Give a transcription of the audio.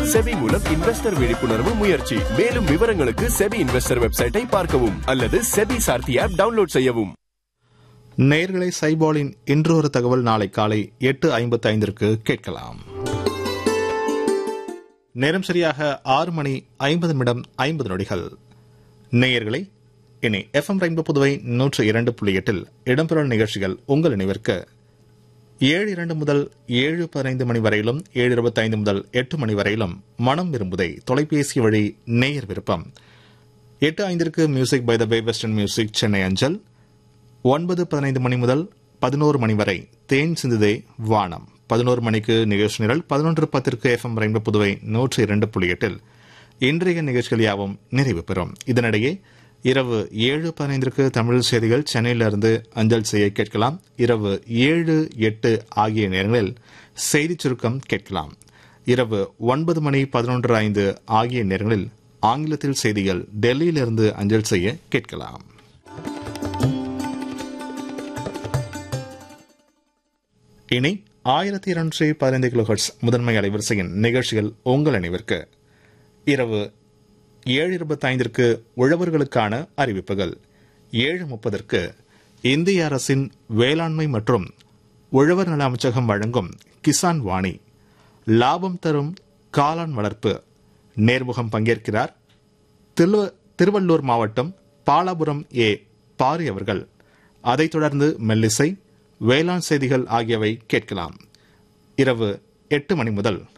SEBI மூலம் investor விழிப்புணர்வு முயற்சி மேலும் விவரங்களுக்கு செபி இன்வெஸ்டர் வெப்சைட்டை பார்க்கவும் அல்லது செபி சார்த்தி ஆப் டவுன்லோட் செய்யவும் நேர்களை சைபாலின் இன்று ஒரு தகவல் நாளை காலை எட்டு ஐம்பத்தி ஐந்திற்கு கேட்கலாம் நேரம் சரியாக ஆறு மணி ஐம்பது நிமிடம் ஐம்பது நொடிகள் நேயர்களை இனி எஃப்எம் ரெயின்போ புதுவை நூற்று இரண்டு புள்ளி எட்டில் இடம்பெறும் நிகழ்ச்சிகள் உங்கள் நினைவிற்கு ஏழு இரண்டு முதல் ஏழு பதினைந்து மணி வரையிலும் ஏழு இருபத்தைந்து முதல் எட்டு மணி வரையிலும் மனம் விரும்புதை தொலைபேசி வழி நேயர் விருப்பம் எட்டு ஐந்திற்கு music by the bay western music Chennai அஞ்சல் ஒன்பது பதினைந்து மணி முதல் பதினோரு மணி வரை தேன் சிந்துதே வானம் பதினோரு மணிக்கு நிகழ்ச்சி நிரல் பதினொன்று பத்திற்கு எஃப்எம் ரெயின்போ புதுவை நூற்று இரண்டு புள்ளி எட்டில் இன்றைய நிகழ்ச்சிகள் யாவும் நிறைவு பெறும் இதனிடையே இரவு ஏழு பதினைந்திற்கு தமிழ் செய்திகள் சென்னையிலிருந்து அஞ்சல் செய்ய கேட்கலாம் இரவு ஏழு எட்டு ஆகிய நேரங்களில் செய்திச் சுருக்கம் கேட்கலாம் இரவு ஒன்பது மணி பதினொன்று ஐந்து ஆகிய நேரங்களில் ஆங்கிலத்தில் செய்திகள் டெல்லியிலிருந்து அஞ்சல் செய்ய கேட்கலாம் இனி ஆயிரத்தி இருநூற்றி பதினைந்து கிலோஹெர்ட்ஸ் முதன்மை அலைவரிசையின் நிகழ்ச்சிகள் உங்கள் அனைவருக்கு இரவு ஏழு இருபத்தைந்திற்கு உழவர்களுக்கான அறிவிப்புகள் ஏழு முப்பதற்கு இந்திய அரசின் வேளாண்மை மற்றும் உழவர் நல அமைச்சகம் வழங்கும் கிசான் வாணி லாபம் தரும் காளான் வளர்ப்பு நேர்முகம் பங்கேற்கிறார் திரு- திருவள்ளூர் மாவட்டம் பாலாபுரம் ஏ பாரி அவர்கள் அதைத் தொடர்ந்து மெல்லிசை வேளாண் செய்திகள் ஆகியவை கேட்கலாம் இரவு எட்டு மணி முதல்